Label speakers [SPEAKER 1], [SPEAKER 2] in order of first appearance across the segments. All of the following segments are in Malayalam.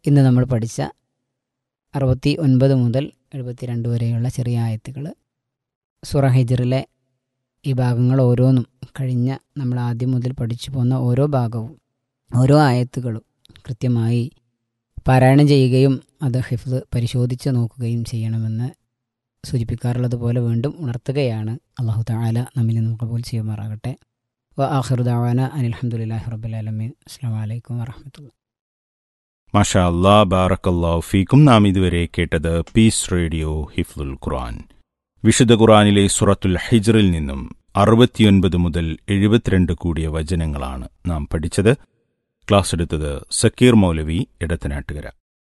[SPEAKER 1] ഇന്ന് നമ്മൾ പഠിച്ച അറുപത്തി ഒൻപത് മുതൽ എഴുപത്തിരണ്ട് വരെയുള്ള ചെറിയ ആയത്തുകൾ സുറ ഹിജറിലെ ഈ ഭാഗങ്ങൾ ഓരോന്നും കഴിഞ്ഞ നമ്മൾ ആദ്യം മുതൽ പഠിച്ചു പോന്ന ഓരോ ഭാഗവും ഓരോ ആയത്തുകളും കൃത്യമായി പാരായണം ചെയ്യുകയും അത് ഹിഫ്ദ് പരിശോധിച്ച് നോക്കുകയും ചെയ്യണമെന്ന് സൂചിപ്പിക്കാറുള്ളത് പോലെ വീണ്ടും ഉണർത്തുകയാണ് അള്ളാഹു താല നമ്മിൽ നിന്ന് കബൂൽ ചെയ്യുമാറാകട്ടെ വ ആഖിറുദാവാന അനിൽഹമുല്ലാഹി റബ്ബുലാലമീൻ അസ്സാം വലൈക്കും വാഹമത്തുള്ള
[SPEAKER 2] മാഷാ അല്ലാ ബാറക്കല്ലാ ഫീക്കും നാം ഇതുവരെ കേട്ടത് പീസ് റേഡിയോ ഹിഫ്ലുൽ ഖുർആൻ വിശുദ്ധ ഖുർആനിലെ സുറത്തുൽ ഹിജ്റിൽ നിന്നും അറുപത്തിയൊൻപത് മുതൽ എഴുപത്തിരണ്ട് കൂടിയ വചനങ്ങളാണ് നാം പഠിച്ചത് ക്ലാസ് എടുത്തത് സക്കീർ മൗലവി ഇടത്തനാട്ടുകര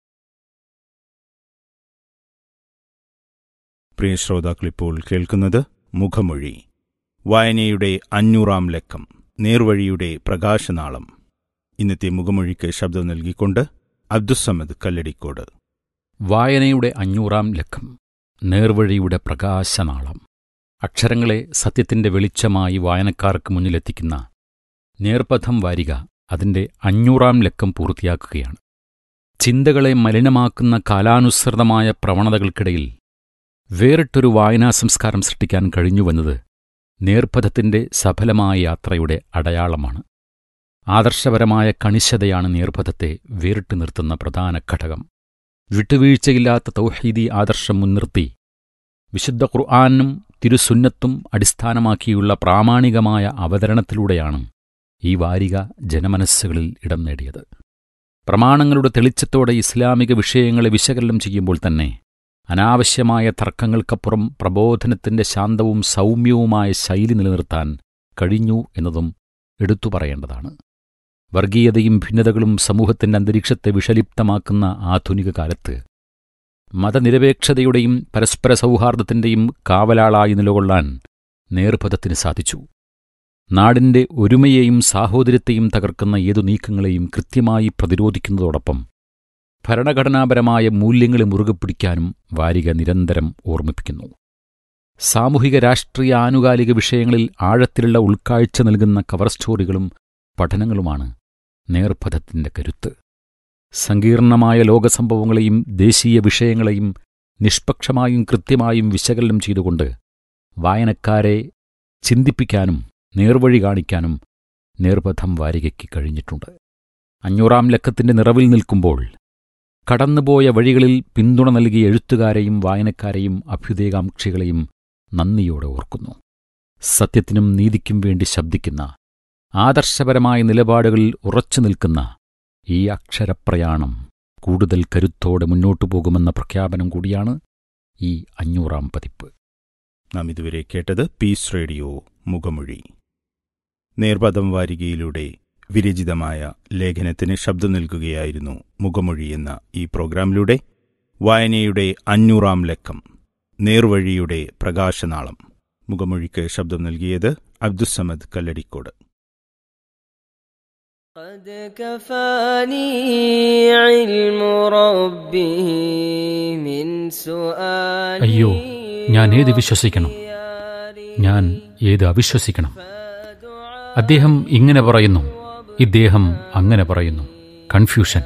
[SPEAKER 2] പ്രിയ ശ്രോതാക്കൾ ഇപ്പോൾ കേൾക്കുന്നത് മുഖമൊഴി വായനയുടെ അഞ്ഞൂറാം ലക്കം നേർവഴിയുടെ പ്രകാശനാളം ഇന്നത്തെ മുഖമൊഴിക്ക് ശബ്ദം നൽകിക്കൊണ്ട് അബ്ദുസമദ് കല്ലടിക്കോട്
[SPEAKER 3] വായനയുടെ അഞ്ഞൂറാം ലക്കം നേർവഴിയുടെ പ്രകാശനാളം അക്ഷരങ്ങളെ സത്യത്തിന്റെ വെളിച്ചമായി വായനക്കാർക്ക് മുന്നിലെത്തിക്കുന്ന നേർപഥം വാരിക അതിന്റെ അഞ്ഞൂറാം ലക്കം പൂർത്തിയാക്കുകയാണ് ചിന്തകളെ മലിനമാക്കുന്ന കാലാനുസൃതമായ പ്രവണതകൾക്കിടയിൽ വേറിട്ടൊരു വായനാ സംസ്കാരം സൃഷ്ടിക്കാൻ കഴിഞ്ഞുവെന്നത് നേർപഥത്തിന്റെ സഫലമായ യാത്രയുടെ അടയാളമാണ് ആദർശപരമായ കണിശതയാണ് നേർപഥത്തെ വേറിട്ടു നിർത്തുന്ന പ്രധാന ഘടകം വിട്ടുവീഴ്ചയില്ലാത്ത തൗഹീദി ആദർശം മുൻനിർത്തി വിശുദ്ധ ഖുർആാനും തിരുസുന്നത്തും അടിസ്ഥാനമാക്കിയുള്ള പ്രാമാണികമായ അവതരണത്തിലൂടെയാണ് ഈ വാരിക ജനമനസ്സുകളിൽ ഇടം നേടിയത് പ്രമാണങ്ങളുടെ തെളിച്ചത്തോടെ ഇസ്ലാമിക വിഷയങ്ങളെ വിശകലനം ചെയ്യുമ്പോൾ തന്നെ അനാവശ്യമായ തർക്കങ്ങൾക്കപ്പുറം പ്രബോധനത്തിന്റെ ശാന്തവും സൗമ്യവുമായ ശൈലി നിലനിർത്താൻ കഴിഞ്ഞു എന്നതും എടുത്തു പറയേണ്ടതാണ് വർഗീയതയും ഭിന്നതകളും സമൂഹത്തിന്റെ അന്തരീക്ഷത്തെ വിഷലിപ്തമാക്കുന്ന ആധുനിക കാലത്ത് മതനിരപേക്ഷതയുടെയും പരസ്പര സൗഹാർദ്ദത്തിന്റെയും കാവലാളായി നിലകൊള്ളാൻ നേർപഥത്തിന് സാധിച്ചു നാടിന്റെ ഒരുമയെയും സാഹോദര്യത്തെയും തകർക്കുന്ന ഏതു നീക്കങ്ങളെയും കൃത്യമായി പ്രതിരോധിക്കുന്നതോടൊപ്പം ഭരണഘടനാപരമായ മൂല്യങ്ങളെ മുറുകെ പിടിക്കാനും വാരിക നിരന്തരം ഓർമ്മിപ്പിക്കുന്നു സാമൂഹിക രാഷ്ട്രീയ ആനുകാലിക വിഷയങ്ങളിൽ ആഴത്തിലുള്ള ഉൾക്കാഴ്ച നൽകുന്ന കവർ സ്റ്റോറികളും പഠനങ്ങളുമാണ് നേർപഥത്തിന്റെ കരുത്ത് സങ്കീർണമായ ലോകസംഭവങ്ങളെയും ദേശീയ വിഷയങ്ങളെയും നിഷ്പക്ഷമായും കൃത്യമായും വിശകലനം ചെയ്തുകൊണ്ട് വായനക്കാരെ ചിന്തിപ്പിക്കാനും നേർവഴി കാണിക്കാനും നേർപഥം വാരികയ്ക്ക് കഴിഞ്ഞിട്ടുണ്ട് അഞ്ഞൂറാം ലക്കത്തിന്റെ നിറവിൽ നിൽക്കുമ്പോൾ കടന്നുപോയ വഴികളിൽ പിന്തുണ നൽകിയ എഴുത്തുകാരെയും വായനക്കാരെയും അഭ്യുദയകാംക്ഷികളെയും നന്ദിയോടെ ഓർക്കുന്നു സത്യത്തിനും നീതിക്കും വേണ്ടി ശബ്ദിക്കുന്ന ആദർശപരമായ നിലപാടുകളിൽ ഉറച്ചു നിൽക്കുന്ന ഈ അക്ഷരപ്രയാണം കൂടുതൽ കരുത്തോടെ മുന്നോട്ടു പോകുമെന്ന പ്രഖ്യാപനം കൂടിയാണ് ഈ അഞ്ഞൂറാം പതിപ്പ്
[SPEAKER 2] നാം ഇതുവരെ കേട്ടത് പീസ് റേഡിയോ മുഖമൊഴി നേർപദം വാരികയിലൂടെ വിരചിതമായ ലേഖനത്തിന് ശബ്ദം നൽകുകയായിരുന്നു മുഖമൊഴി എന്ന ഈ പ്രോഗ്രാമിലൂടെ വായനയുടെ അഞ്ഞൂറാം ലക്കം നേർവഴിയുടെ പ്രകാശനാളം മുഖമൊഴിക്ക് ശബ്ദം നൽകിയത് അബ്ദുസമദ് കല്ലടിക്കോട്
[SPEAKER 4] قد كفاني علم ربه من سؤالي
[SPEAKER 3] അയ്യോ ഞാൻ ഏത് വിശ്വസിക്കണം ഞാൻ ഏത് അവിശ്വസിക്കണം അദ്ദേഹം ഇങ്ങനെ പറയുന്നു ഇദ്ദേഹം അങ്ങനെ പറയുന്നു കൺഫ്യൂഷൻ